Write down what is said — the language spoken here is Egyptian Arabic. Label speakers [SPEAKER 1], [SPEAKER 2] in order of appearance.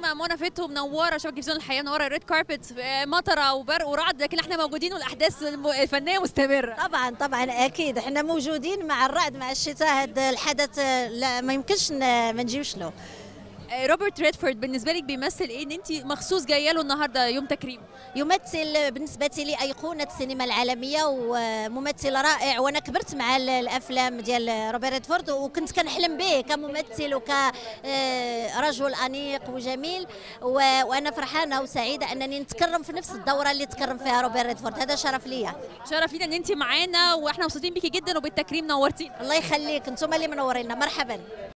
[SPEAKER 1] مع منى فتحي منوره شبكه تلفزيون الحياه منوره الريد كاربت مطره وبرق ورعد لكن احنا موجودين والاحداث الم- الفنيه مستمره
[SPEAKER 2] طبعا طبعا اكيد احنا موجودين مع الرعد مع الشتاء هذا الحدث آه، لا ما يمكنش ن- ما نجيوش له
[SPEAKER 1] آه، روبرت ريدفورد بالنسبه لك بيمثل ايه ان انت مخصوص جايه له النهارده يوم تكريم
[SPEAKER 2] يمثل بالنسبة لي أيقونة السينما العالمية وممثل رائع وأنا كبرت مع ال- الأفلام ديال روبرت ريدفورد وكنت كنحلم به كممثل وكرجل أنيق وجميل و- وأنا فرحانة وسعيدة أنني نتكرم في نفس الدورة اللي تكرم فيها روبرت ريدفورد هذا شرف ليا
[SPEAKER 1] شرف لينا ان انت معانا واحنا مبسوطين بيكي جدا وبالتكريم نورتينا
[SPEAKER 2] الله يخليك انتم اللي منورينا مرحبا